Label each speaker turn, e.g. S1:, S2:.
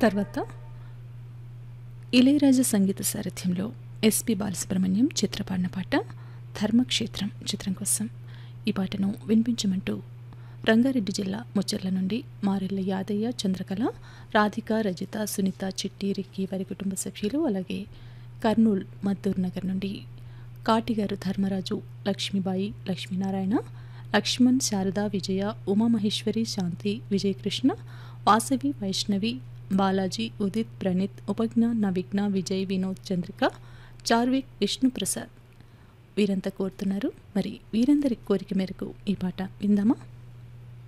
S1: తర్వాత ఇళయరాజా సంగీత సారథ్యంలో ఎస్పి బాలసుబ్రహ్మణ్యం చిత్రపాడిన పాట ధర్మక్షేత్రం చిత్రం కోసం ఈ పాటను వినిపించమంటూ రంగారెడ్డి జిల్లా ముచ్చర్ల నుండి మారెళ్ళ యాదయ్య చంద్రకళ రాధిక రజిత సునీత చిట్టి రిక్కి వారి కుటుంబ సభ్యులు అలాగే కర్నూల్ మద్దూర్ నగర్ నుండి కాటిగారు ధర్మరాజు లక్ష్మీబాయి లక్ష్మీనారాయణ లక్ష్మణ్ శారద విజయ ఉమామహేశ్వరి శాంతి విజయకృష్ణ వాసవి వైష్ణవి బాలాజీ ఉదిత్ ప్రణీత్ ఉపజ్ఞ నవిఘ్న విజయ్ వినోద్ చంద్రిక చార్విక్ విష్ణుప్రసాద్ వీరంతా కోరుతున్నారు మరి వీరందరి కోరిక మేరకు ఈ పాట విందామా